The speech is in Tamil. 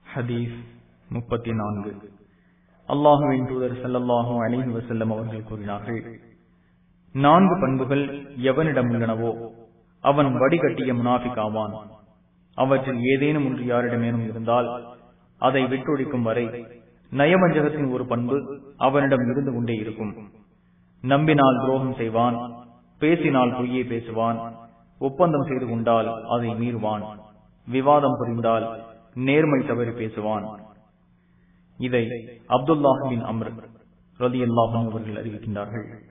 ஹதீஸ் முப்பத்தி நான்கு அல்லாஹுவின் தூதர் ஸல்லல்லாஹு அலைஹி வஸல்லம் அவர்கள் கூறினார்கள் நான்கு பண்புகள் எவனிடம் உள்ளனவோ அவன் வடிகட்டிய முனாஃபிக் ஆவான் அவற்றில் ஏதேனும் ஒன்று யாரிடமேனும் இருந்தால் அதை விட்டொழிக்கும் வரை நயவஞ்சகத்தின் ஒரு பண்பு அவனிடம் இருந்து கொண்டே இருக்கும் நம்பினால் துரோகம் செய்வான் பேசினால் பொய்யே பேசுவான் ஒப்பந்தம் செய்து கொண்டால் அதை மீறுவான் விவாதம் புரிந்தால் நேர்மை தவறி பேசுவான் இதை அப்துல்லாஹின் அம்ர் ரதி அல்லாஹும் அவர்கள் அறிவிக்கின்றார்கள்